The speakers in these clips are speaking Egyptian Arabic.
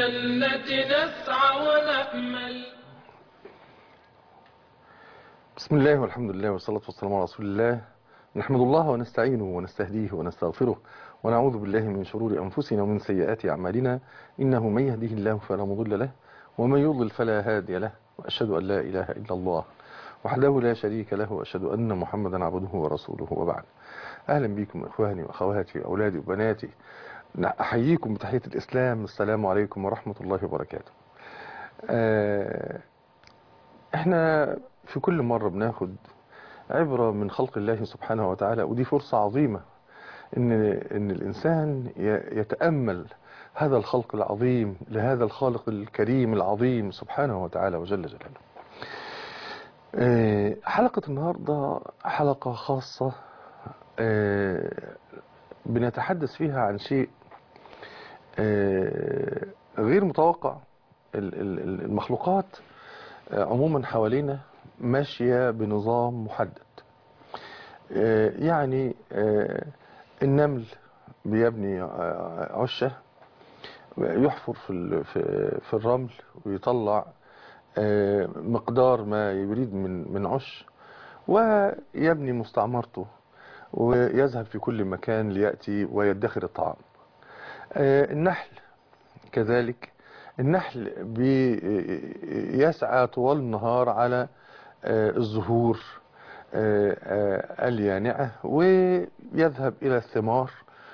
الجنة نسعى ونأمل بسم الله والحمد لله والصلاة والسلام على رسول الله نحمد الله ونستعينه ونستهديه ونستغفره ونعوذ بالله من شرور أنفسنا ومن سيئات أعمالنا إنه من يهده الله فلا مضل له ومن يضلل فلا هادي له وأشهد أن لا إله إلا الله وحده لا شريك له وأشهد أن محمدا عبده ورسوله وبعد أهلا بكم إخواني وأخواتي وأولادي وبناتي أحييكم بتحية الإسلام السلام عليكم ورحمة الله وبركاته آه، احنا في كل مرة بناخد عبرة من خلق الله سبحانه وتعالى ودي فرصة عظيمة ان, إن الإنسان ي- يتأمل هذا الخلق العظيم لهذا الخالق الكريم العظيم سبحانه وتعالى وجل جلاله آه، حلقة النهاردة حلقة خاصة آه، بنتحدث فيها عن شيء آه، غير متوقع ال- ال- ال- المخلوقات آه، عموما حوالينا ماشية بنظام محدد آه، يعني آه، النمل بيبني آه، عشة يحفر في ال- في في الرمل ويطلع آه، مقدار ما يريد من من عش ويبني مستعمرته ويذهب في كل مكان ليأتي ويدخر الطعام آه، النحل كذلك النحل بيسعى طوال النهار على آه، الزهور آه، آه، اليانعة ويذهب إلى الثمار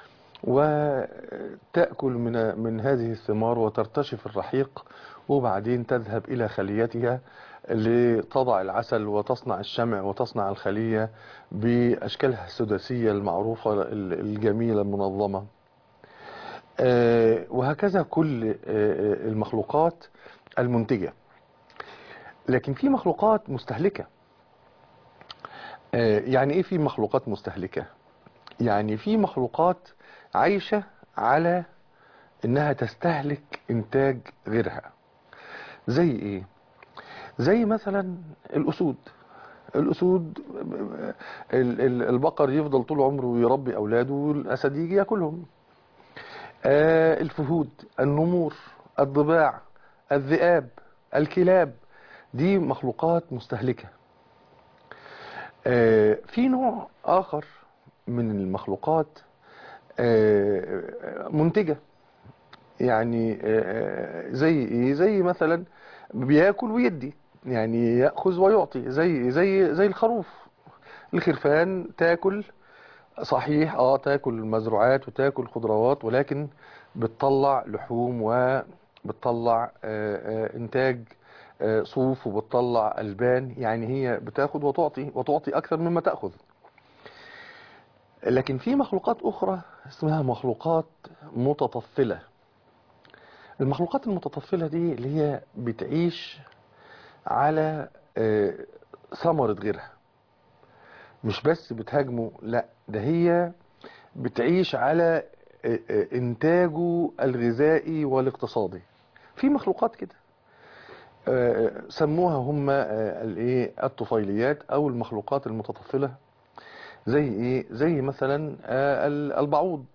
وتأكل من من هذه الثمار وترتشف الرحيق وبعدين تذهب إلى خليتها لتضع العسل وتصنع الشمع وتصنع الخلية بأشكالها السداسية المعروفة الجميلة المنظمة آه، وهكذا كل آه، آه، المخلوقات المنتجة لكن في مخلوقات مستهلكة آه، يعني ايه في مخلوقات مستهلكة يعني في مخلوقات عايشة على انها تستهلك انتاج غيرها زي ايه زي مثلا الاسود الاسود ال- ال- البقر يفضل طول عمره يربي اولاده والاسد يجي ياكلهم آه، الفهود النمور الضباع الذئاب الكلاب دي مخلوقات مستهلكة آه، في نوع آخر من المخلوقات آه، منتجة يعني آه، زي ايه زي مثلا بياكل ويدي يعني يأخذ ويعطي زي زي زي الخروف الخرفان تاكل صحيح اه تاكل مزروعات وتاكل خضروات ولكن بتطلع لحوم وبتطلع آه، آه، انتاج آه، صوف وبتطلع البان يعني هي بتاخد وتعطي وتعطي اكثر مما تاخذ لكن في مخلوقات اخرى اسمها مخلوقات متطفله المخلوقات المتطفله دي اللي هي بتعيش على آه، ثمره غيرها مش بس بتهاجمه لا ده هي بتعيش على آه، آه، انتاجه الغذائي والاقتصادي في مخلوقات كده آه، سموها هم آه، الايه الطفيليات او المخلوقات المتطفله زي ايه زي مثلا آه، ال- البعوض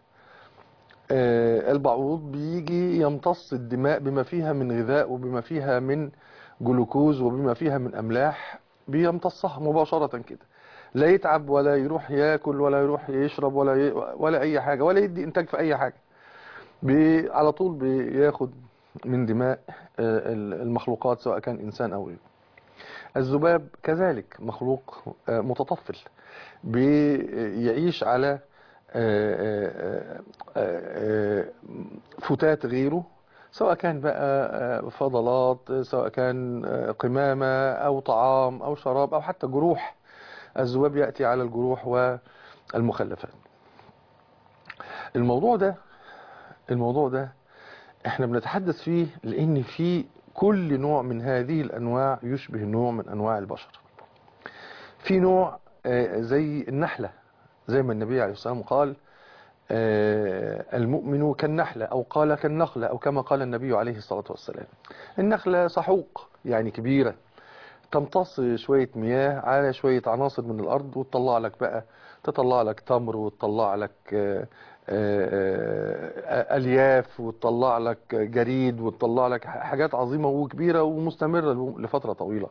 آه، البعوض بيجي يمتص الدماء بما فيها من غذاء وبما فيها من جلوكوز وبما فيها من املاح بيمتصها مباشره كده لا يتعب ولا يروح ياكل ولا يروح يشرب ولا ي... ولا اي حاجه ولا يدي انتاج في اي حاجه بي... على طول بياخد من دماء آه، المخلوقات سواء كان انسان او غيره الذباب كذلك مخلوق آه، متطفل بيعيش على آه، آه، آه، آه، فتات غيره سواء كان بقى آه، فضلات سواء كان آه، قمامة أو طعام أو شراب أو حتى جروح الذباب يأتي على الجروح والمخلفات الموضوع ده الموضوع ده احنا بنتحدث فيه لأن في كل نوع من هذه الأنواع يشبه نوع من أنواع البشر في نوع آه، زي النحلة زي ما النبي عليه الصلاة والسلام قال آه، المؤمن كالنحلة أو قال كالنخلة أو كما قال النبي عليه الصلاة والسلام النخلة صحوق يعني كبيرة تمتص شوية مياه على شوية عناصر من الأرض وتطلع لك بقى تطلع لك تمر وتطلع لك آه، آه، الياف وتطلع لك جريد وتطلع لك حاجات عظيمه وكبيره ومستمره لفتره طويله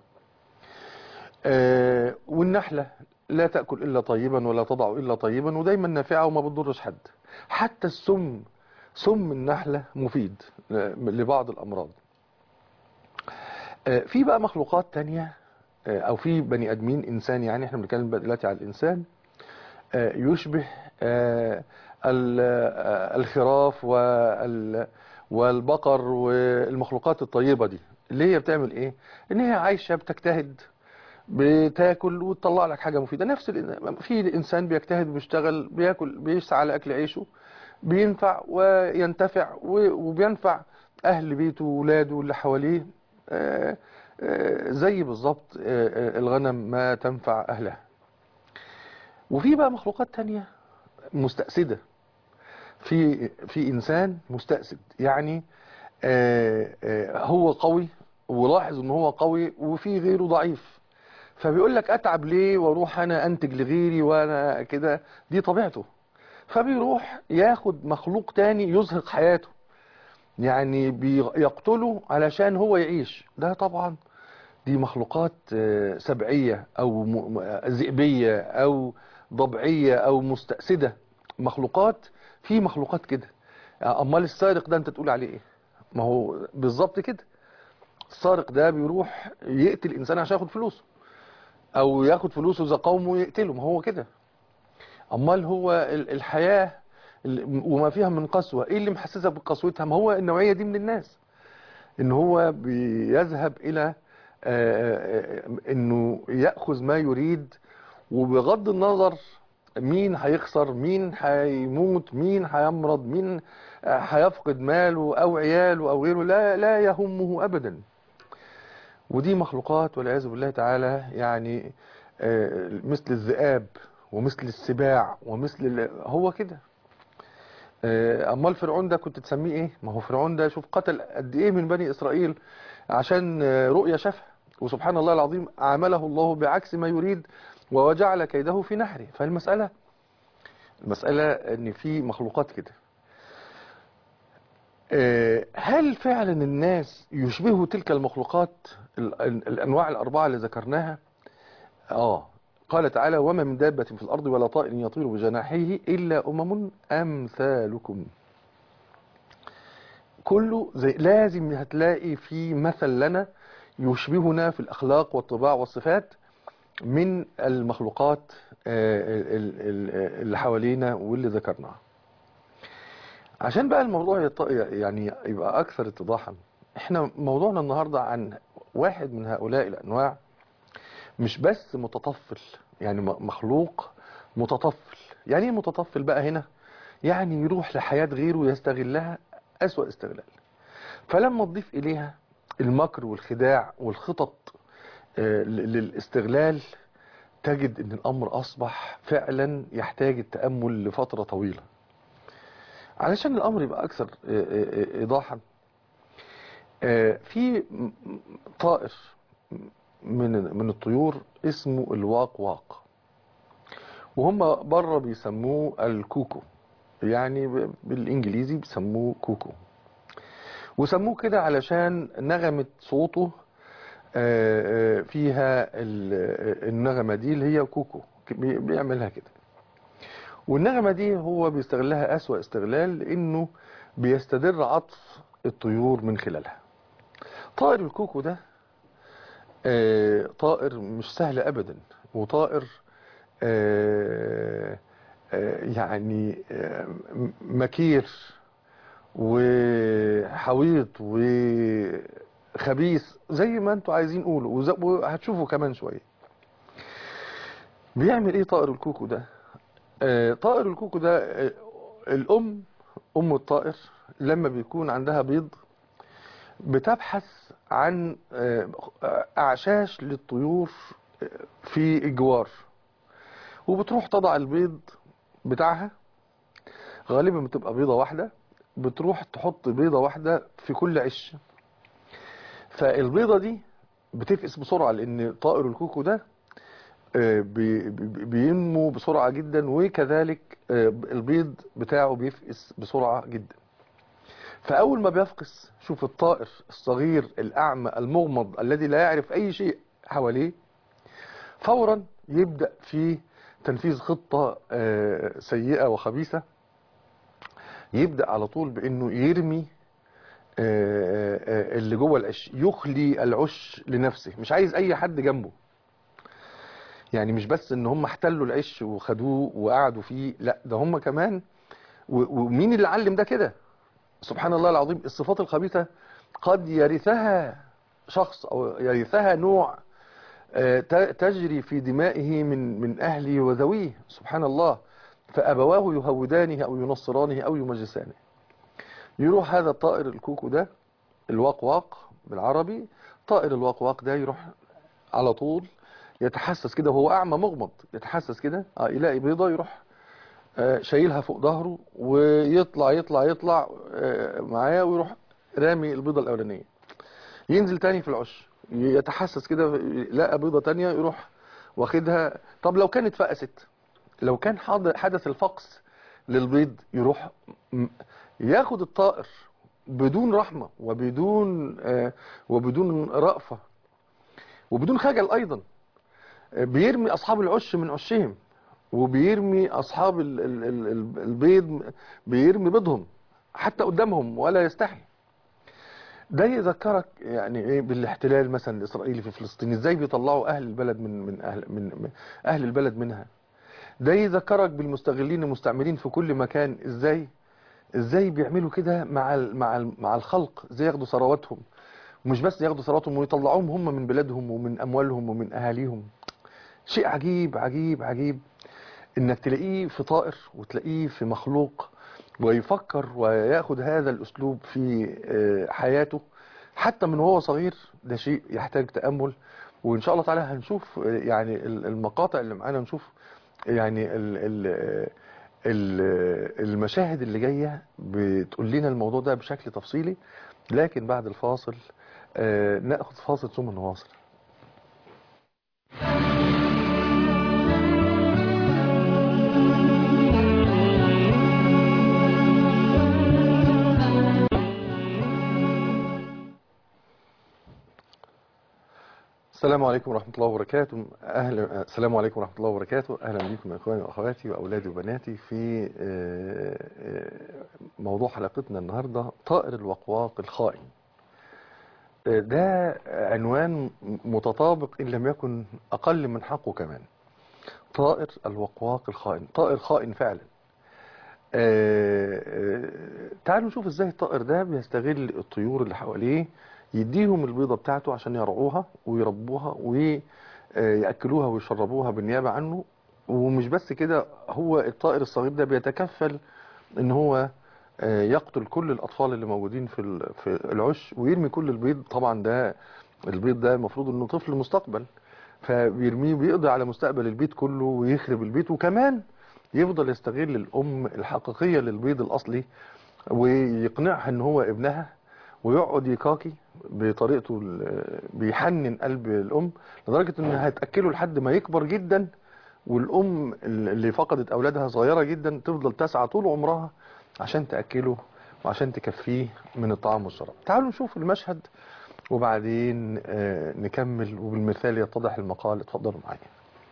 آه، والنحله لا تاكل الا طيبا ولا تضع الا طيبا ودايما نافعه وما بتضرش حد حتى السم سم النحله مفيد لبعض الامراض آه، في بقى مخلوقات تانية آه، او في بني ادمين انسان يعني احنا بنتكلم دلوقتي على الانسان آه، يشبه آه، ال- آه، الخراف وال- والبقر والمخلوقات الطيبة دي اللي هي بتعمل ايه ان هي عايشة بتجتهد بتاكل وتطلع لك حاجة مفيدة نفس الإن- في الانسان بيجتهد وبيشتغل بياكل بيسعى على اكل عيشه بينفع وينتفع و- وبينفع اهل بيته وولاده اللي حواليه آه، آه، زي بالظبط آه، آه، الغنم ما تنفع اهلها وفي بقى مخلوقات تانية مستأسدة في في إنسان مستأسد يعني آه، آه، هو قوي ولاحظ ان هو قوي وفي غيره ضعيف فبيقول لك اتعب ليه واروح انا انتج لغيري وانا كده دي طبيعته فبيروح ياخد مخلوق تاني يزهق حياته يعني بيقتله علشان هو يعيش ده طبعا دي مخلوقات آه، سبعية أو م- م- ذئبية أو ضبعية أو مستأسدة مخلوقات في مخلوقات كده أمال السارق ده أنت تقول عليه إيه ما هو بالظبط كده السارق ده بيروح يقتل إنسان عشان ياخد فلوسه أو ياخد فلوسه إذا قومه يقتله ما هو كده أمال هو ال- الحياة ال- وما فيها من قسوة إيه اللي محسسك بقسوتها ما هو النوعية دي من الناس ان هو بيذهب الى آه، آه، انه ياخذ ما يريد وبغض النظر مين هيخسر مين هيموت مين هيمرض مين آه، هيفقد ماله او عياله او غيره لا لا يهمه ابدا ودي مخلوقات والعياذ بالله تعالى يعني آه، مثل الذئاب ومثل السباع ومثل ال- هو كده آه، امال فرعون ده كنت تسميه ايه ما هو فرعون ده شوف قتل قد ايه من بني اسرائيل عشان آه، رؤيا شافها وسبحان الله العظيم عامله الله بعكس ما يريد وجعل كيده في نحره فالمسألة المسألة ان في مخلوقات كده آه، هل فعلا الناس يشبهوا تلك المخلوقات ال- ال- الانواع الاربعة اللي ذكرناها اه قال تعالى وما من دابة في الأرض ولا طائر يطير بجناحيه إلا أمم أمثالكم كله زي لازم هتلاقي في مثل لنا يشبهنا في الأخلاق والطباع والصفات من المخلوقات آه، ال- ال- اللي حوالينا واللي ذكرناها عشان بقى الموضوع يط- يعني يبقى أكثر اتضاحا احنا موضوعنا النهاردة عن واحد من هؤلاء الأنواع مش بس متطفل يعني م- مخلوق متطفل يعني ايه متطفل بقى هنا يعني يروح لحياة غيره يستغلها أسوأ استغلال فلما تضيف إليها المكر والخداع والخطط آه، ل- للاستغلال تجد ان الامر اصبح فعلا يحتاج التأمل لفترة طويلة علشان الامر يبقى اكثر آه، آه، آه، ايضاحا آه، في م- م- طائر من من الطيور اسمه الواق واق وهم بره بيسموه الكوكو يعني ب- بالانجليزي بيسموه كوكو وسموه كده علشان نغمة صوته آه، آه، فيها ال- آه، النغمة دي اللي هي كوكو بي- بيعملها كده والنغمة دي هو بيستغلها أسوأ استغلال لأنه بيستدر عطف الطيور من خلالها طائر الكوكو ده آه، طائر مش سهل أبدا وطائر آه، آه، يعني آه، م- مكير وحويط وخبيث زي ما انتوا عايزين قولوا وز- وهتشوفوا كمان شوية بيعمل ايه طائر الكوكو ده آه، طائر الكوكو ده آه، الام ام الطائر لما بيكون عندها بيض بتبحث عن آه، اعشاش للطيور آه، في الجوار وبتروح تضع البيض بتاعها غالبا بتبقى بيضة واحدة بتروح تحط بيضة واحدة في كل عش فالبيضة دي بتفقس بسرعة لأن طائر الكوكو ده آه، بي- بي- بينمو بسرعة جدا وكذلك آه، البيض بتاعه بيفقس بسرعة جدا فأول ما بيفقس شوف الطائر الصغير الأعمى المغمض الذي لا يعرف أي شيء حواليه فورا يبدأ في تنفيذ خطة آه، سيئة وخبيثة يبدأ على طول بأنه يرمي آه، آه، اللي جوه العش يخلي العش لنفسه مش عايز أي حد جنبه يعني مش بس ان هم احتلوا العش وخدوه وقعدوا فيه لا ده هم كمان و- ومين اللي علم ده كده سبحان الله العظيم الصفات الخبيثة قد يرثها شخص او يرثها نوع آه، ت- تجري في دمائه من من اهله وذويه سبحان الله فابواه يهودانه او ينصرانه او يمجسانه يروح هذا الطائر الكوكو ده الواقواق بالعربي طائر الواقواق ده يروح على طول يتحسس كده وهو اعمى مغمض يتحسس كده اه يلاقي بيضه يروح آه، شايلها فوق ظهره ويطلع يطلع يطلع آه، معاه ويروح رامي البيضه الاولانيه ينزل تاني في العش يتحسس كده لقى بيضه تانية يروح واخدها طب لو كانت فقست لو كان حاضر- حدث الفقس للبيض يروح م- ياخد الطائر بدون رحمه وبدون آه، وبدون رأفه وبدون خجل ايضا بيرمي اصحاب العش من عشهم وبيرمي اصحاب ال- ال- ال- ال- البيض بيرمي بيضهم حتى قدامهم ولا يستحي ده يذكرك يعني ايه بالاحتلال مثلا الاسرائيلي في فلسطين ازاي بيطلعوا اهل البلد من من اهل من من اهل البلد منها ده يذكرك بالمستغلين المستعمرين في كل مكان ازاي ازاي بيعملوا كده مع ال مع ال مع الخلق ازاي ياخدوا ثرواتهم ومش بس ياخدوا ثرواتهم ويطلعوهم هم من بلادهم ومن اموالهم ومن اهاليهم شيء عجيب عجيب عجيب انك تلاقيه في طائر وتلاقيه في مخلوق ويفكر وياخد هذا الاسلوب في آه، حياته حتى من وهو صغير ده شيء يحتاج تأمل وان شاء الله تعالى هنشوف آه، يعني ال- المقاطع اللي معانا نشوف يعني ال ال ال المشاهد اللي جاية بتقول لنا الموضوع ده بشكل تفصيلي لكن بعد الفاصل آه، ناخد فاصل ثم نواصل السلام عليكم ورحمة الله وبركاته أهلا السلام عليكم ورحمة الله وبركاته أهلا بكم يا إخواني وأخواتي وأولادي وبناتي في آه، آه، موضوع حلقتنا النهاردة طائر الوقواق الخائن آه، ده عنوان متطابق إن لم يكن أقل من حقه كمان طائر الوقواق الخائن طائر خائن فعلا آه، آه، تعالوا نشوف ازاي الطائر ده بيستغل الطيور اللي حواليه يديهم البيضة بتاعته عشان يرعوها ويربوها ويأكلوها ويشربوها بالنيابة عنه ومش بس كده هو الطائر الصغير ده بيتكفل ان هو آه، يقتل كل الأطفال اللي موجودين في ال- في العش ويرمي كل البيض طبعا ده البيض ده المفروض انه طفل مستقبل فبيرميه بيقضي على مستقبل البيت كله ويخرب البيت وكمان يفضل يستغل الأم الحقيقية للبيض الأصلي ويقنعها ان هو ابنها ويقعد يكاكي بطريقته ال- بيحنن قلب الأم لدرجة انها هتأكله لحد ما يكبر جدا والأم اللي فقدت أولادها صغيرة جدا تفضل تسعى طول عمرها عشان تأكله وعشان تكفيه من الطعام والشراب تعالوا نشوف المشهد وبعدين آه، نكمل وبالمثال يتضح المقال اتفضلوا معايا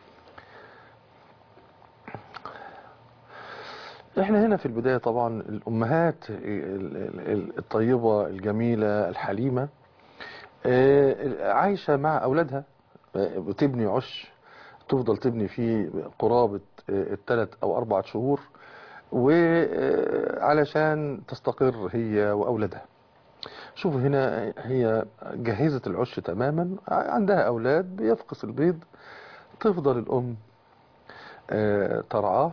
احنا هنا في البداية طبعا الأمهات ال- ال- ال- الطيبة الجميلة الحليمة آه، عايشة مع أولادها آه، بتبني عش تفضل تبني فيه قرابة آه، الثلاث أو أربعة شهور وعلشان تستقر هي وأولادها شوف هنا هي جهزت العش تماما عندها أولاد بيفقس البيض تفضل الأم آه، ترعاه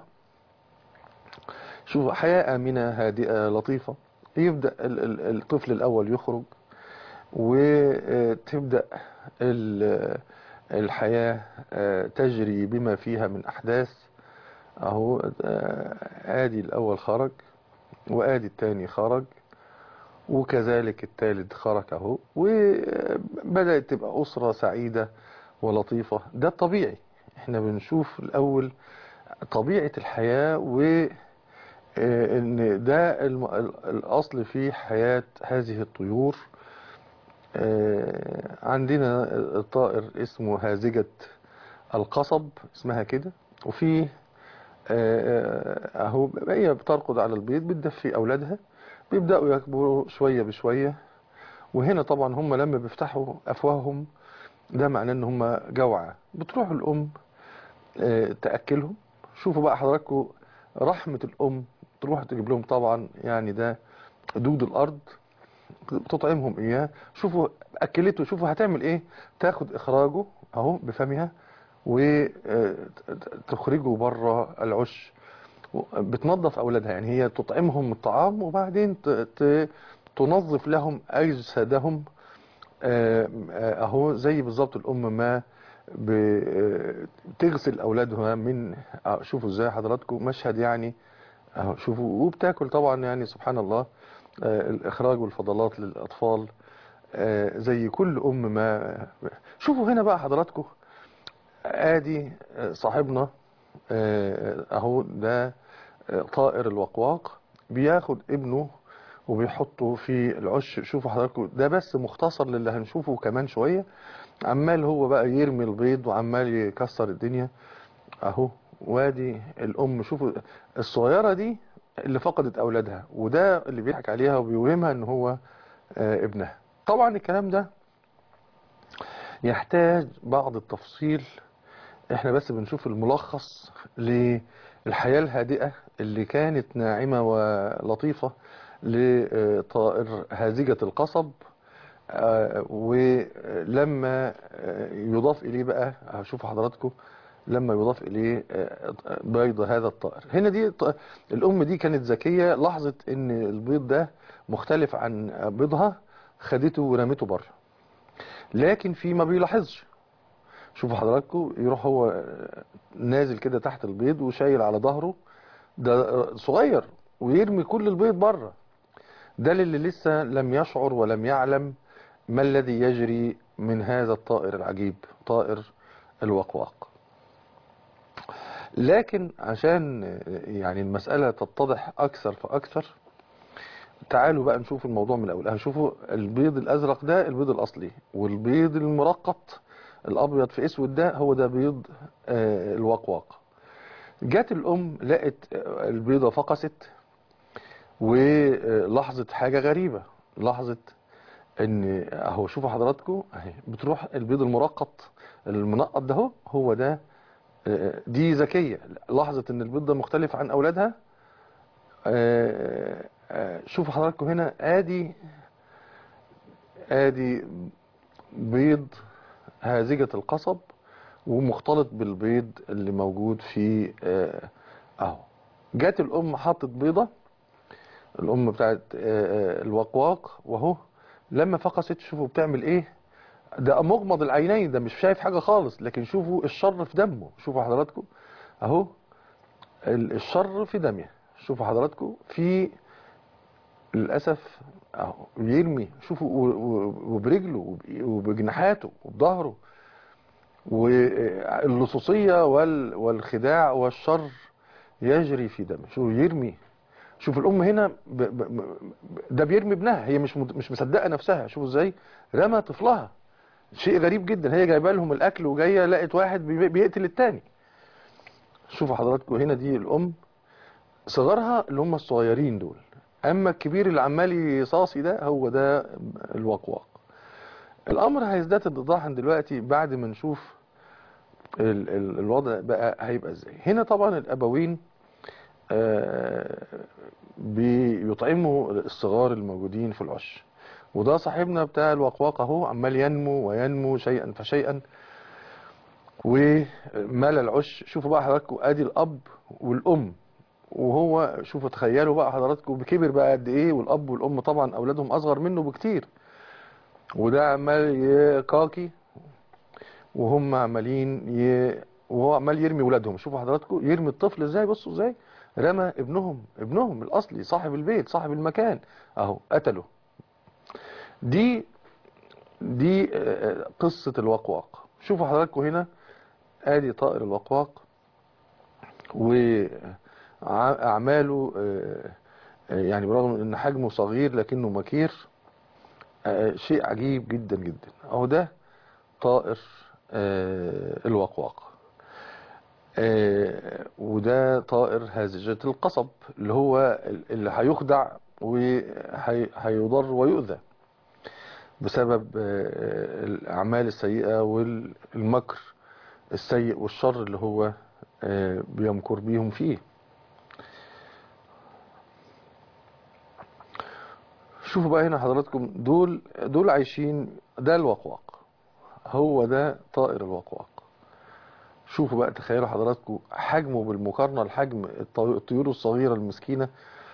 شوف حياة آمنة هادئة لطيفة يبدأ ال- ال- الطفل الأول يخرج وتبدأ ال- الحياة آه، تجري بما فيها من أحداث أهو آه، آدي الأول خرج وآدي الثاني خرج وكذلك الثالث خرج أهو وبدأت تبقى أسرة سعيدة ولطيفة ده الطبيعي احنا بنشوف الاول طبيعة الحياة و آه، ان ده الم- ال- الاصل في حياة هذه الطيور آه، عندنا الطائر اسمه هازجة القصب اسمها كده وفي آه، اهو هي بترقد على البيض بتدفي اولادها بيبداوا يكبروا شويه بشويه وهنا طبعا هم لما بيفتحوا افواههم ده معناه ان هم جوعى بتروح الام آه، تاكلهم شوفوا بقى حضراتكم رحمه الام تروح تجيب لهم طبعا يعني ده دود الارض تطعمهم اياه شوفوا اكلته شوفوا هتعمل ايه تاخد اخراجه اهو بفمها وتخرجه بره العش بتنظف اولادها يعني هي تطعمهم الطعام وبعدين ت- ت- تنظف لهم اجسادهم آه، آه، اهو زي بالظبط الام ما ب- آه، بتغسل اولادها من آه، شوفوا ازاي حضراتكم مشهد يعني اهو شوفوا وبتاكل طبعا يعني سبحان الله آه، الاخراج والفضلات للاطفال آه، زي كل ام ما شوفوا هنا بقى حضراتكم ادي آه، صاحبنا آه، اهو ده آه، طائر الوقواق بياخد ابنه وبيحطه في العش شوفوا حضراتكم ده بس مختصر للي هنشوفه كمان شوية عمال هو بقى يرمي البيض وعمال يكسر الدنيا اهو وادي الام شوفوا الصغيرة دي اللي فقدت اولادها وده اللي بيضحك عليها وبيوهمها ان هو آه، ابنها طبعا الكلام ده يحتاج بعض التفصيل احنا بس بنشوف الملخص للحياة الهادئة اللي كانت ناعمة ولطيفة لطائر هازجة القصب آه، ولما آه، يضاف إليه بقى هشوف حضراتكم لما يضاف إليه آه، بيض هذا الطائر هنا دي ط- الأم دي كانت ذكية لاحظت إن البيض ده مختلف عن بيضها خدته ورمته بره لكن في ما بيلاحظش شوفوا حضراتكم يروح هو نازل كده تحت البيض وشايل على ظهره ده صغير ويرمي كل البيض بره ده اللي لسه لم يشعر ولم يعلم ما الذي يجري من هذا الطائر العجيب طائر الوقواق لكن عشان يعني المسألة تتضح أكثر فأكثر تعالوا بقى نشوف الموضوع من الأول هنشوفوا البيض الأزرق ده البيض الأصلي والبيض المرقط الأبيض في أسود ده هو ده بيض آه، الوقواق جت الأم لقت آه، البيضة فقست ولاحظت حاجة غريبة لاحظت ان اهو شوفوا حضراتكم اهي بتروح البيض المرقط المنقط ده هو هو ده آه، دي ذكية لاحظت ان البيض ده مختلف عن اولادها آه، آه، شوفوا حضراتكم هنا ادي ادي بيض هازجة القصب ومختلط بالبيض اللي موجود في آه، اهو جات الام حطت بيضة الام بتاعت آه، آه، الوقواق وهو لما فقست شوفوا بتعمل ايه ده مغمض العينين ده مش شايف حاجة خالص لكن شوفوا الشر في دمه شوفوا حضراتكم اهو ال- الشر في دمه شوفوا حضراتكم في للأسف اهو بيرمي شوفوا و- و- وبرجله وب- وبجناحاته وبظهره واللصوصية وال- والخداع والشر يجري في دمه شوفوا يرمي شوف الأم هنا ب... ب... ب- ده بيرمي ابنها هي مش مد- مش مصدقة نفسها شوفوا ازاي رمى طفلها شيء غريب جدا هي جايبه لهم الأكل وجاية لقت واحد بي- بيقتل التاني شوفوا حضراتكم هنا دي الأم صغرها اللي هم الصغيرين دول أما الكبير اللي عمال يصاصي ده هو ده الوقواق الأمر هيزداد اتضاحا دلوقتي بعد ما نشوف ال... ال... الوضع بقى هيبقى ازاي هنا طبعا الأبوين آه، بيطعموا الصغار الموجودين في العش وده صاحبنا بتاع الوقواق اهو عمال ينمو وينمو شيئا فشيئا ومال العش شوفوا بقى حضراتكم ادي الاب والام وهو شوفوا تخيلوا بقى حضراتكم بكبر بقى قد ايه والاب والام طبعا اولادهم اصغر منه بكتير وده عمال يكاكي وهم عمالين ي... وهو عمال يرمي ولادهم شوفوا حضراتكم يرمي الطفل ازاي بصوا ازاي رمى ابنهم ابنهم الاصلي صاحب البيت صاحب المكان اهو قتله دي دي آه، قصة الوقواق شوفوا حضراتكم هنا ادي طائر الوقواق وأعماله آه، آه، يعني برغم من ان حجمه صغير لكنه مكير آه، شيء عجيب جدا جدا اهو ده طائر آه، الوقواق آه، وده طائر هازجة القصب اللي هو اللي هيخدع وهيضر ويؤذى بسبب آه، الأعمال السيئة والمكر السيء والشر اللي هو آه، بيمكر بيهم فيه شوفوا بقى هنا حضراتكم دول دول عايشين ده الوقواق هو ده طائر الوقواق شوفوا بقى تخيلوا حضراتكم حجمه بالمقارنة لحجم الطي- الطيور الصغيرة المسكينة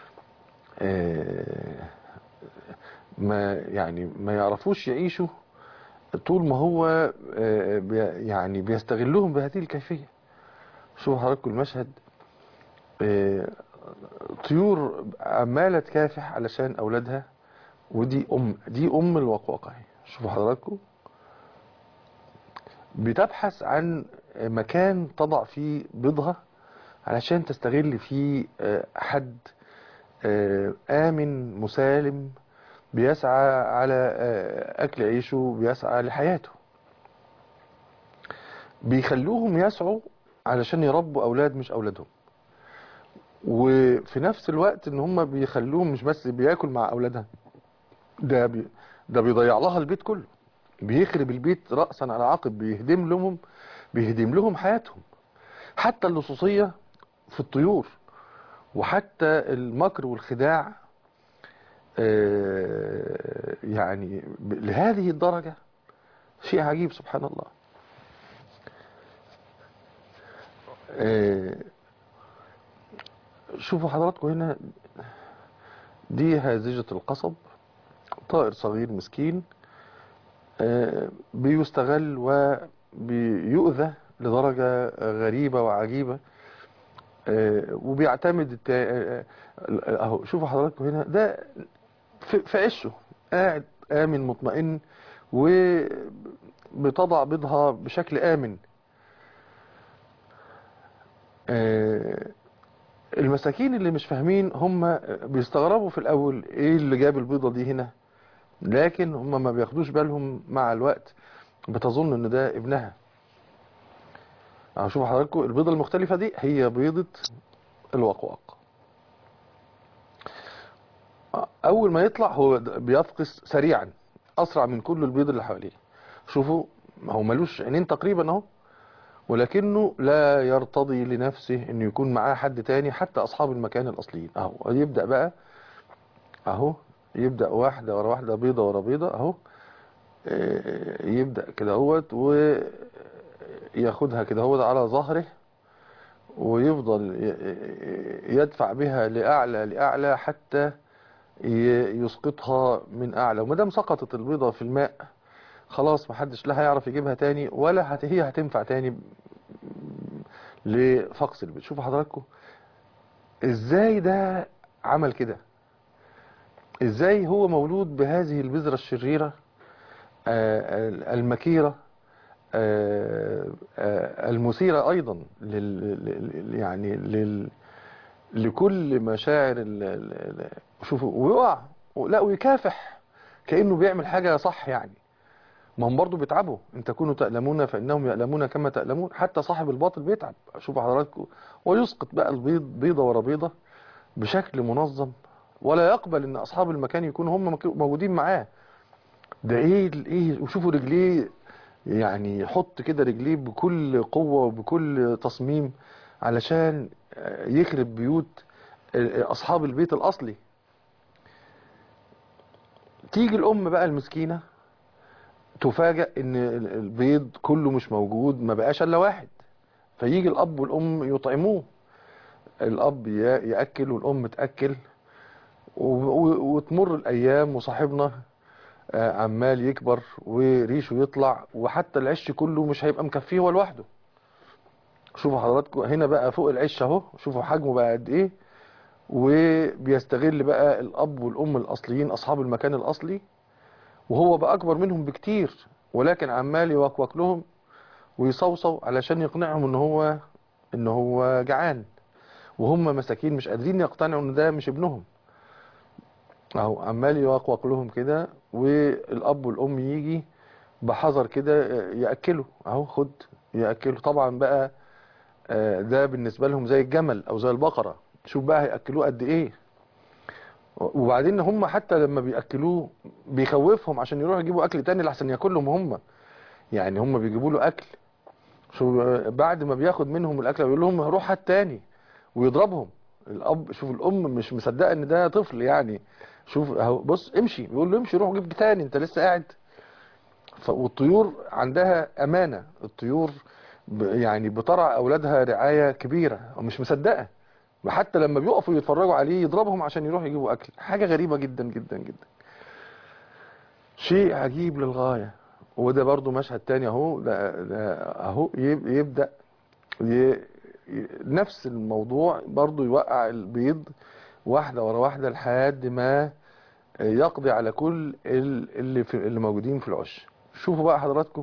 آه، ما يعني ما يعرفوش يعيشوا طول ما هو آه، بي- يعني بيستغلهم بهذه الكيفية شوفوا حضراتكم المشهد آه، طيور عمالة تكافح علشان أولادها ودي أم دي أم الوقواقة اهي شوفوا حضراتكم بتبحث عن مكان تضع فيه بيضها علشان تستغل فيه آه، حد آه، آمن مسالم بيسعى على آه، أكل عيشه بيسعى لحياته بيخلوهم يسعوا علشان يربوا أولاد مش أولادهم وفي نفس الوقت ان هم بيخلوهم مش بس بياكل مع أولادها ده بي ده بيضيع لها البيت كله بيخرب البيت رأسا على عقب بيهدم لهم بيهدم لهم حياتهم حتى اللصوصية في الطيور وحتى المكر والخداع آه، يعني ب- لهذه الدرجة شيء عجيب سبحان الله آه، شوفوا حضراتكم هنا دي هازجة القصب طائر صغير مسكين آه، بيستغل وبيؤذى لدرجة غريبة وعجيبة آه، وبيعتمد التا... آه، آه، اهو شوفوا حضراتكم هنا ده في في عشه قاعد آمن مطمئن وبتضع بيضها بشكل آمن آه، المساكين اللي مش فاهمين هم بيستغربوا في الأول ايه اللي جاب البيضة دي هنا لكن هم ما بياخدوش بالهم مع الوقت بتظن ان ده ابنها اهو شوفوا حضراتكم البيضة المختلفة دي هي بيضة الوقواق اول ما يطلع هو بيفقس سريعا اسرع من كل البيض اللي حواليه شوفوا هو ملوش عينين تقريبا اهو ولكنه لا يرتضي لنفسه انه يكون معاه حد تاني حتى اصحاب المكان الاصليين اهو يبدأ بقى اهو يبدأ واحدة ورا واحدة بيضة ورا بيضة اهو آه، يبدأ كده اهوت وياخدها كده اهوت على ظهره ويفضل ي- يدفع بها لأعلى لأعلى حتى ي- يسقطها من أعلى وما دام سقطت البيضة في الماء خلاص محدش لا هيعرف يجيبها تاني ولا هت هي هتنفع تاني لفقس البيض شوفوا حضراتكم ازاي ده عمل كده ازاي هو مولود بهذه البذرة الشريرة آه، المكيرة آه، آه، المثيرة أيضا لل لل- يعني لل لكل مشاعر ال- ال- ال- شوفوا ويقع لا ويكافح كأنه بيعمل حاجة صح يعني ما هم برضه بيتعبوا ان تكونوا تألمون فإنهم يألمون كما تألمون حتى صاحب الباطل بيتعب شوفوا حضراتكم ويسقط بقى البيض بيضة ورا بيضة بشكل منظم ولا يقبل ان اصحاب المكان يكونوا هم مك- موجودين معاه ده ايه ال- ايه وشوفوا رجليه يعني يحط كده رجليه بكل قوة وبكل تصميم علشان آه، يخرب بيوت آه، اصحاب البيت الاصلي تيجي الام بقى المسكينة تفاجأ ان ال- البيض كله مش موجود ما بقاش الا واحد فيجي الاب والام يطعموه الاب ي- ياكل والام تاكل و- و- وتمر الايام وصاحبنا آه، عمال يكبر وريشه يطلع وحتى العش كله مش هيبقى مكفيه هو لوحده شوفوا حضراتكم هنا بقى فوق العش اهو شوفوا حجمه بقى قد ايه وبيستغل بقى الاب والام الاصليين اصحاب المكان الاصلي وهو بقى اكبر منهم بكتير ولكن عمال يوكوك لهم ويصوصو علشان يقنعهم ان هو ان هو جعان وهم مساكين مش قادرين يقتنعوا ان ده مش ابنهم اهو عمال يوقوق لهم كده والاب والام يجي بحذر كده ياكلوا اهو خد ياكلوا طبعا بقى آه، ده بالنسبه لهم زي الجمل او زي البقره شوف بقى هياكلوه قد ايه وبعدين هم حتى لما بياكلوه بيخوفهم عشان يروحوا يجيبوا اكل تاني لحسن ياكلهم هم يعني هم بيجيبوا له اكل شوف بعد ما بياخد منهم الاكل بيقول لهم روح هات تاني ويضربهم الاب شوف الام مش مصدقه ان ده طفل يعني شوف اهو بص امشي بيقول له امشي روح جيب تاني انت لسه قاعد ف- والطيور عندها امانه الطيور ب- يعني بترعى اولادها رعايه كبيره ومش مصدقه حتى لما بيقفوا يتفرجوا عليه يضربهم عشان يروحوا يجيبوا اكل حاجه غريبه جدا جدا جدا شيء عجيب للغايه وده برضو مشهد تاني اهو ده ده اهو يب- يبدا ي- ي- نفس الموضوع برضو يوقع البيض واحده ورا واحده لحد ما يقضي على كل ال- اللي في اللي موجودين في العش شوفوا بقى حضراتكم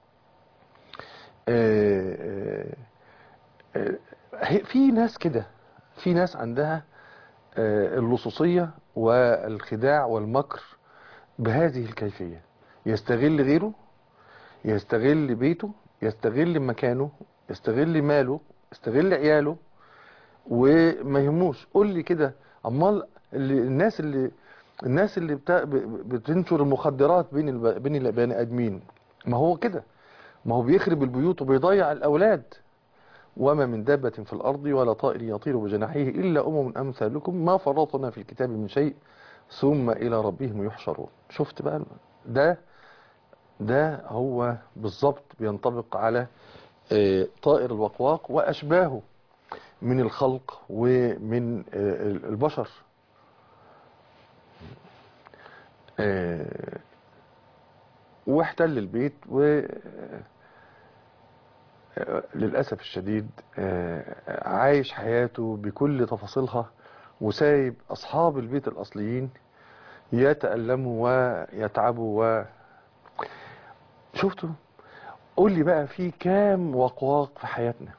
آه، آه، آه، هي- في ناس كده في ناس عندها آه، اللصوصية والخداع والمكر بهذه الكيفية يستغل غيره يستغل بيته يستغل مكانه يستغل ماله يستغل عياله وما يهموش قول لي كده امال اللي الناس اللي الناس اللي بتا... ب- بتنشر المخدرات بين الب... بين البني ادمين ما هو كده ما هو بيخرب البيوت وبيضيع الاولاد وما من دابة في الأرض ولا طائر يطير بجناحيه إلا أمم أمثالكم ما فرطنا في الكتاب من شيء ثم إلى ربهم يحشرون شفت بقى ده ده هو بالظبط بينطبق على آه، طائر الوقواق وأشباهه من الخلق ومن آه، البشر آه، واحتل البيت و للأسف الشديد آه، عايش حياته بكل تفاصيلها وسايب أصحاب البيت الأصليين يتألموا ويتعبوا و شفتوا قول لي بقى في كام وقواق في حياتنا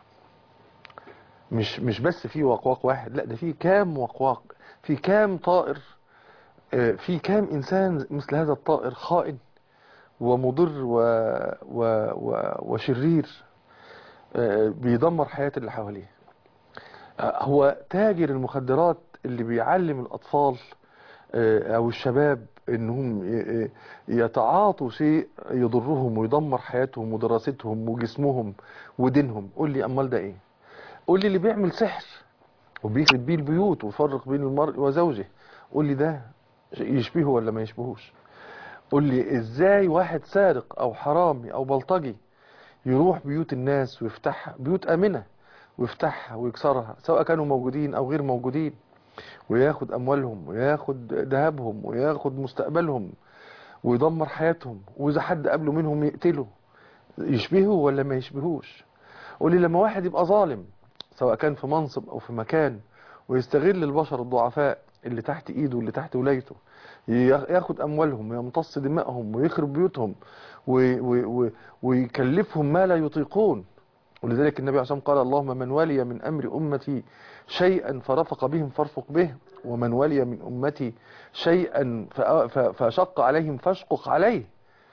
مش مش بس في وقواق واحد لا ده في كام وقواق في كام طائر آه، في كام إنسان مثل هذا الطائر خائن ومضر و... و... و... وشرير آه، بيدمر حياة اللي حواليه آه، هو تاجر المخدرات اللي بيعلم الأطفال آه، أو الشباب إنهم ي- ي- يتعاطوا شيء يضرهم ويدمر حياتهم ودراستهم وجسمهم ودينهم قول لي أمال ده إيه قول لي اللي بيعمل سحر وبيخرب بيه البيوت ويفرق بين المرء وزوجه قول لي ده يشبهه ولا ما يشبهوش قول لي ازاي واحد سارق او حرامي او بلطجي يروح بيوت الناس ويفتحها بيوت آمنة ويفتحها ويكسرها سواء كانوا موجودين أو غير موجودين وياخد أموالهم وياخد ذهبهم وياخد مستقبلهم ويدمر حياتهم وإذا حد قبله منهم يقتله يشبهه ولا ما يشبهوش قولي لما واحد يبقى ظالم سواء كان في منصب أو في مكان ويستغل البشر الضعفاء اللي تحت إيده واللي تحت ولايته ياخد أموالهم ويمتص دمائهم ويخرب بيوتهم و- و- و- ويكلفهم ما لا يطيقون ولذلك النبي عليه الصلاة والسلام قال اللهم من ولي من أمر أمتي شيئا فرفق بهم فارفق به ومن ولي من أمتي شيئا ف- ف- فشق عليهم فاشقق عليه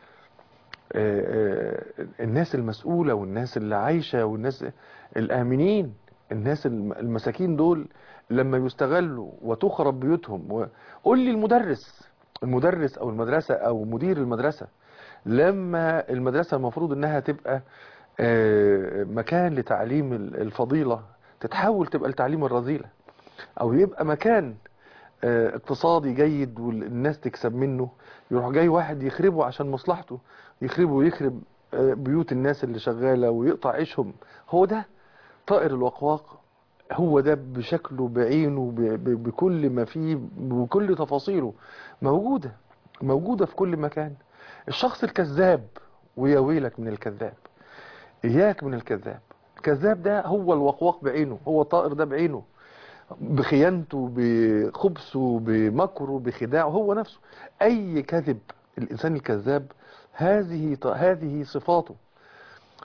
آه، آه، الناس المسؤولة والناس اللي عايشة والناس الآمنين الناس الم- المساكين دول لما يستغلوا وتخرب بيوتهم و- قول لي المدرس المدرس أو المدرسة أو مدير المدرسة لما المدرسة المفروض انها تبقى آه، مكان لتعليم ال- الفضيلة تتحول تبقى لتعليم الرذيلة او يبقى مكان آه، اقتصادي جيد والناس تكسب منه يروح جاي واحد يخربه عشان مصلحته يخربه ويخرب آه، بيوت الناس اللي شغالة ويقطع عيشهم هو ده طائر الوقواق هو ده بشكله بعينه ب- ب- بكل ما فيه بكل تفاصيله موجودة موجودة في كل مكان الشخص الكذاب ويا ويلك من الكذاب إياك من الكذاب الكذاب ده هو الوقواق بعينه هو الطائر ده بعينه بخيانته بخبثه بمكره بخداعه هو نفسه أي كذب الإنسان الكذاب هذه هذه صفاته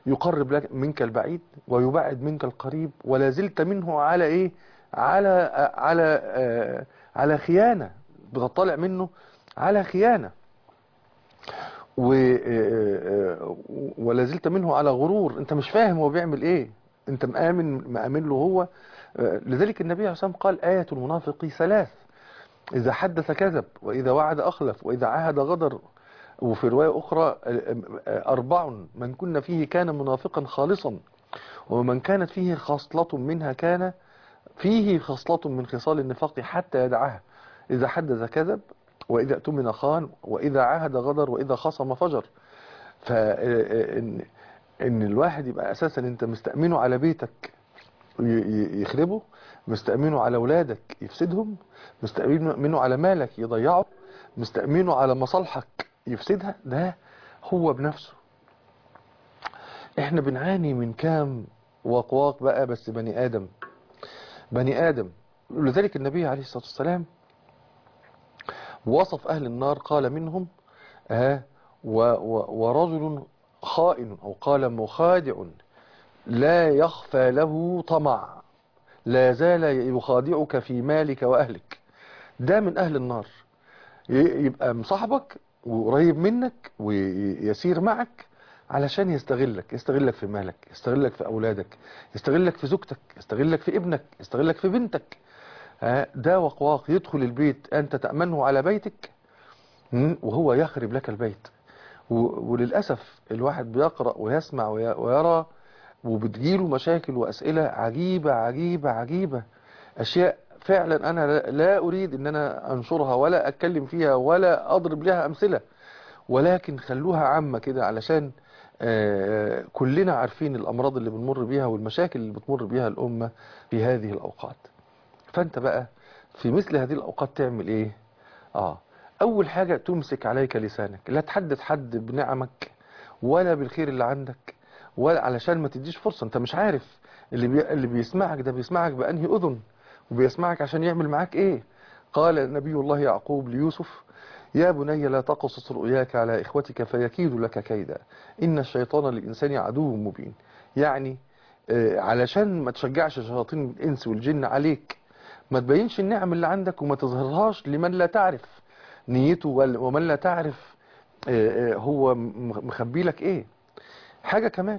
يقرب لك منك البعيد ويبعد منك القريب ولا زلت منه على ايه على على آه، على خيانة بتطلع منه على خيانة و آه، آه، ولا زلت منه على غرور انت مش فاهم هو بيعمل ايه انت مآمن مآمن له هو آه، لذلك النبي عليه الصلاة والسلام قال آية المنافق ثلاث إذا حدث كذب وإذا وعد أخلف وإذا عاهد غدر وفي رواية أخرى أربع من كنا فيه كان منافقا خالصا ومن كانت فيه خصلة منها كان فيه خصلة من خصال النفاق حتى يدعها إذا حدث كذب وإذا اؤتمن خان وإذا عاهد غدر وإذا خصم فجر فإن إن الواحد يبقى أساسا أنت مستأمنه على بيتك ي- ي- يخربه مستأمنه على أولادك يفسدهم مستأمنه على مالك يضيعه مستأمنه على مصالحك يفسدها ده هو بنفسه احنا بنعاني من كام وقواق بقى بس بني آدم بني آدم لذلك النبي عليه الصلاة والسلام وصف أهل النار قال منهم آه و و ورجل خائن أو قال مخادع لا يخفى له طمع لا زال يخادعك في مالك وأهلك ده من أهل النار ي- يبقى مصاحبك وقريب منك ويسير معك علشان يستغلك يستغلك في مالك يستغلك في أولادك يستغلك في زوجتك يستغلك في ابنك يستغلك في بنتك ها، ده وقواق يدخل البيت أنت تأمنه على بيتك م، وهو يخرب لك البيت و- وللأسف الواحد بيقرأ ويسمع وي- ويرى وبتجيله مشاكل وأسئلة عجيبة عجيبة عجيبة أشياء فعلا أنا لا- لا أريد أن أنا أنشرها ولا أتكلم فيها ولا أضرب لها أمثلة ولكن خلوها عامة كده علشان آه، كلنا عارفين الأمراض اللي بنمر بيها والمشاكل اللي بتمر بيها الأمة في هذه الأوقات فأنت بقى في مثل هذه الأوقات تعمل إيه آه أول حاجة تمسك عليك لسانك لا تحدث حد بنعمك ولا بالخير اللي عندك ولا علشان ما تديش فرصة أنت مش عارف اللي, بي... اللي بيسمعك ده بيسمعك بأنهي أذن وبيسمعك عشان يعمل معاك إيه قال نبي الله يعقوب ليوسف يا بني لا تقصص رؤياك على إخوتك فيكيد لك كيدا إن الشيطان للإنسان عدو مبين يعني آه، علشان ما تشجعش شياطين الإنس والجن عليك ما تبينش النعم اللي عندك وما تظهرهاش لمن لا تعرف نيته وال- ومن لا تعرف آه، آه، هو م- مخبي لك ايه حاجة كمان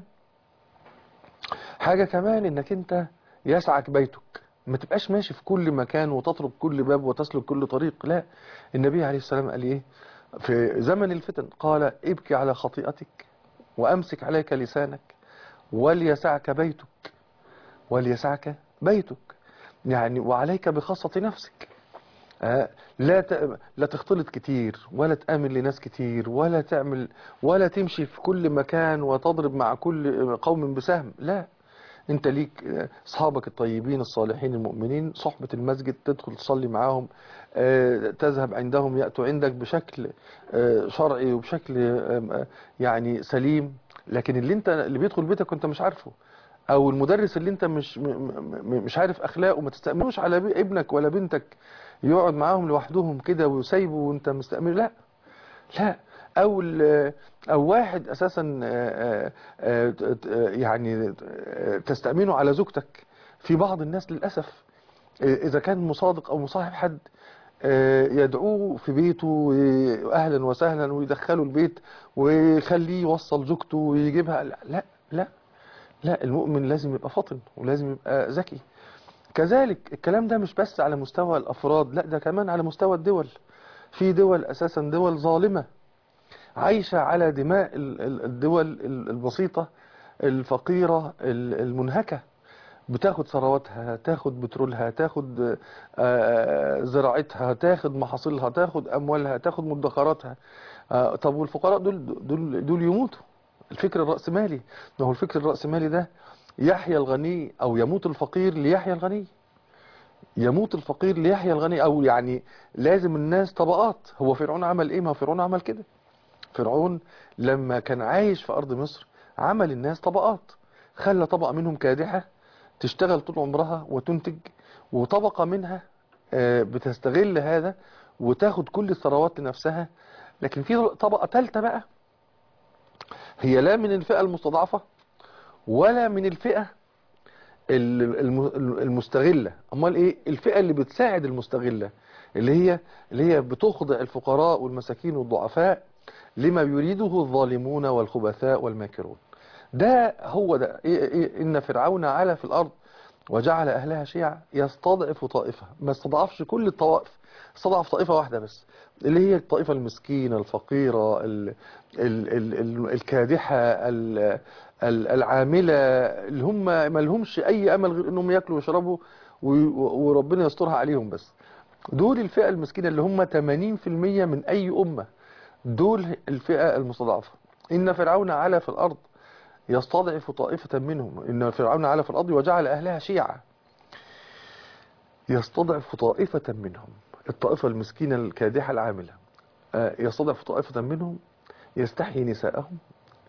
حاجة كمان انك انت يسعك بيتك ما تبقاش ماشي في كل مكان وتطرق كل باب وتسلك كل طريق لا النبي عليه السلام قال ايه في زمن الفتن قال ابكي على خطيئتك وامسك عليك لسانك وليسعك بيتك وليسعك بيتك يعني وعليك بخاصة نفسك آه، لا ت- لا تختلط كتير ولا تآمن لناس كتير ولا تعمل ولا تمشي في كل مكان وتضرب مع كل قوم بسهم لا انت ليك آه، اصحابك الطيبين الصالحين المؤمنين صحبة المسجد تدخل تصلي معاهم آه، تذهب عندهم يأتوا عندك بشكل آه، شرعي وبشكل آه، آه، يعني سليم لكن اللي انت اللي بيدخل بيتك وانت مش عارفه او المدرس اللي انت مش م- م- مش عارف اخلاقه ما تستأمنوش على بي- ابنك ولا بنتك يقعد معاهم لوحدهم كده وسايبه وانت مستأمن لا لا او ال- او واحد اساسا آه، آه، آه، يعني آه، تستأمنه على زوجتك في بعض الناس للأسف آه، اذا كان مصادق او مصاحب حد آه، يدعوه في بيته اهلا وسهلا ويدخله البيت ويخليه يوصل زوجته ويجيبها لا لا لا لا المؤمن لازم يبقى فطن ولازم يبقى ذكي كذلك الكلام ده مش بس على مستوى الأفراد لا ده كمان على مستوى الدول في دول أساسا دول ظالمة عايشة على دماء ال- ال- الدول ال- البسيطة الفقيرة ال- المنهكة بتاخد ثرواتها تاخد بترولها تاخد آه، زراعتها تاخد محاصيلها تاخد أموالها تاخد مدخراتها آه، طب والفقراء دول دول دول يموتوا الفكر الرأسمالي ما هو الفكر الرأسمالي ده يحيا الغني أو يموت الفقير ليحيا الغني يموت الفقير ليحيا الغني أو يعني لازم الناس طبقات هو فرعون عمل إيه ما هو فرعون عمل كده فرعون لما كان عايش في أرض مصر عمل الناس طبقات خلى طبقة منهم كادحة تشتغل طول عمرها وتنتج وطبقة منها آه، بتستغل هذا وتاخد كل الثروات لنفسها لكن في طبقة ثالثة بقى هي لا من الفئة المستضعفة ولا من الفئة ال- الم- المستغلة امال ايه الفئة اللي بتساعد المستغلة اللي هي اللي هي بتخضع الفقراء والمساكين والضعفاء لما يريده الظالمون والخبثاء والماكرون ده هو ده إيه إيه إن فرعون علا في الأرض وجعل أهلها شيعا يستضعف طائفة ما استضعفش كل الطوائف استضعف طائفة واحدة بس اللي هي الطائفة المسكينة الفقيرة ال ال ال ال الكادحة ال ال العاملة اللي هم ما لهمش أي أمل غير أنهم يأكلوا ويشربوا و- وربنا يسترها عليهم بس دول الفئة المسكينة اللي هم 80% من أي أمة دول الفئة المستضعفة إن فرعون علا في الأرض يستضعف طائفة منهم إن فرعون علا في الأرض وجعل أهلها شيعا يستضعف طائفة منهم الطائفة المسكينة الكادحة العاملة آه، يستضعف طائفة منهم يستحيي نساءهم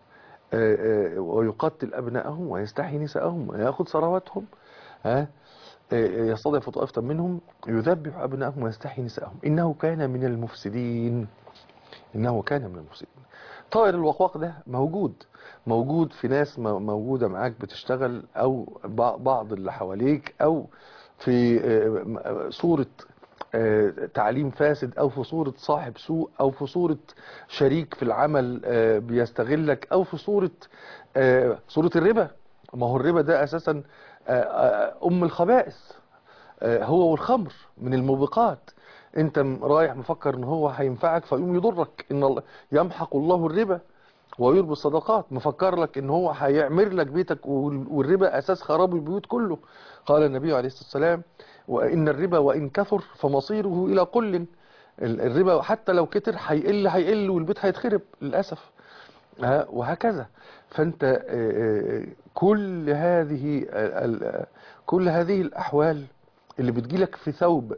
آه، آه، ويقتل أبنائهم ويستحيي نساءهم ويأخذ ثرواتهم ها آه، يستضعف طائفة منهم يذبح أبنائهم ويستحيي نساءهم إنه كان من المفسدين إنه كان من المفسدين طائر الوقواق ده موجود موجود في ناس م- موجودة معاك بتشتغل أو بع- بعض اللي حواليك أو في آه، م- صورة آه، تعليم فاسد أو في صورة صاحب سوء أو في صورة شريك في العمل آه، بيستغلك أو في صورة آه، صورة الربا ما هو الربا ده أساسا آه، آه، أم الخبائث آه، هو والخمر من الموبقات انت م- رايح مفكر ان هو هينفعك فيقوم يضرك ان الله يمحق الله الربا ويربي الصدقات مفكر لك ان هو هيعمر لك بيتك وال- والربا اساس خراب البيوت كله قال النبي عليه الصلاة والسلام وان الربا وان كثر فمصيره الى قل ال- الربا حتى لو كتر هيقل هيقل والبيت هيتخرب للاسف ها، وهكذا فانت آه، آه، كل هذه ال- ال- كل هذه الاحوال اللي بتجيلك في ثوب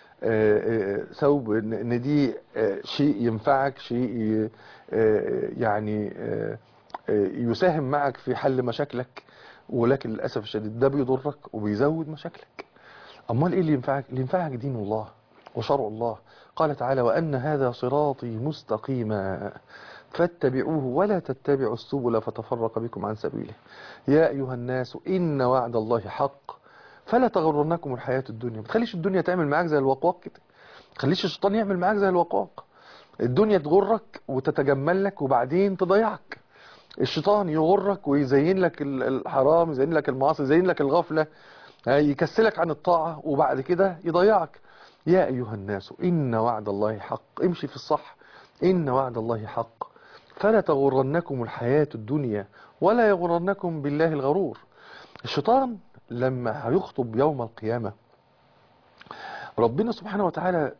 آه، آه، ثوب ان إن دي آه، شيء ينفعك شيء ي- آه، يعني آه، آه، يساهم معك في حل مشاكلك ولكن للأسف الشديد ده بيضرك وبيزود مشاكلك أمال إيه اللي ينفعك اللي ينفعك دين الله وشرع الله قال تعالى وأن هذا صراطي مستقيما فاتبعوه ولا تتبعوا السبل فتفرق بكم عن سبيله يا أيها الناس إن وعد الله حق فلا تغرنكم الحياة الدنيا ما تخليش الدنيا تعمل معاك زي الوقواق كده ما تخليش الشيطان يعمل معاك زي الوقواق الدنيا تغرك وتتجمل لك وبعدين تضيعك الشيطان يغرك ويزين لك ال- الحرام يزين لك المعاصي يزين لك الغفلة ها، يكسلك عن الطاعة وبعد كده يضيعك يا أيها الناس إن وعد الله حق امشي في الصح إن وعد الله حق فلا تغرنكم الحياة الدنيا ولا يغرنكم بالله الغرور الشيطان لما هيخطب يوم القيامة ربنا سبحانه وتعالى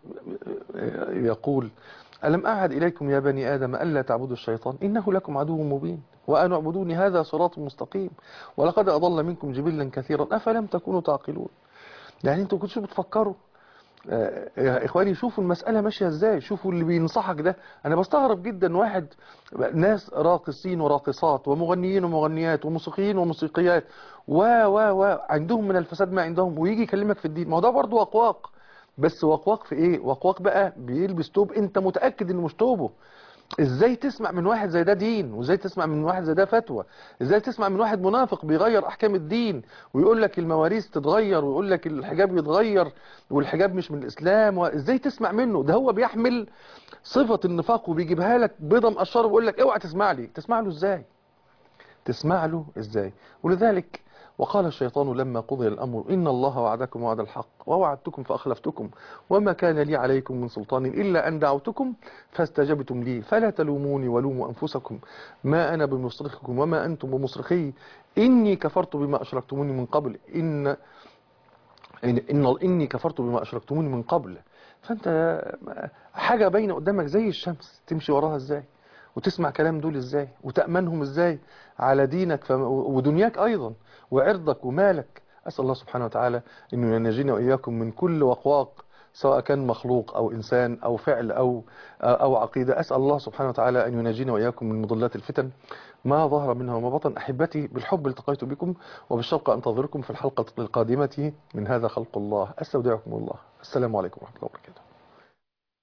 يقول ألم أعهد إليكم يا بني آدم ألا تعبدوا الشيطان إنه لكم عدو مبين وأن اعبدوني هذا صراط مستقيم ولقد أضل منكم جبلا كثيرا أفلم تكونوا تعقلون يعني انتوا كنتوا بتفكروا آه، يا اخواني شوفوا المسألة ماشية ازاي شوفوا اللي بينصحك ده انا بستغرب جدا واحد ناس راقصين وراقصات ومغنيين ومغنيات وموسيقيين وموسيقيات و و و عندهم من الفساد ما عندهم ويجي يكلمك في الدين ما هو ده برضه وقواق بس وقواق في ايه وقواق بقى بيلبس توب انت متأكد انه مش توبه ازاي تسمع من واحد زي ده دين وازاي تسمع من واحد زي ده فتوى ازاي تسمع من واحد منافق بيغير احكام الدين ويقول لك المواريث تتغير ويقول لك الحجاب يتغير والحجاب مش من الاسلام وازاي تسمع منه ده هو بيحمل صفة النفاق وبيجيبها لك بيضة مقشرة ويقول لك اوعى تسمع لي تسمع له ازاي تسمع له ازاي ولذلك وقال الشيطان لما قضي الأمر إن الله وعدكم وعد الحق ووعدتكم فأخلفتكم وما كان لي عليكم من سلطان إلا أن دعوتكم فاستجبتم لي فلا تلوموني ولوموا أنفسكم ما أنا بمصرخكم وما أنتم بمصرخي إني كفرت بما أشركتموني من قبل إن إن, إن إني كفرت بما أشركتموني من قبل فأنت حاجة باينة قدامك زي الشمس تمشي وراها إزاي وتسمع كلام دول إزاي وتأمنهم إزاي على دينك فم- ودنياك أيضا وعرضك ومالك أسأل الله سبحانه وتعالى أنه ينجينا وإياكم من كل وقواق سواء كان مخلوق أو إنسان أو فعل أو أو عقيدة أسأل الله سبحانه وتعالى أن ينجينا وإياكم من مضلات الفتن ما ظهر منها وما بطن أحبتي بالحب التقيت بكم وبالشوق أنتظركم في الحلقة القادمة من هذا خلق الله أستودعكم الله السلام عليكم ورحمة الله وبركاته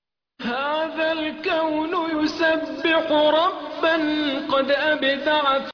هذا الكون يسبح ربا قد أبدع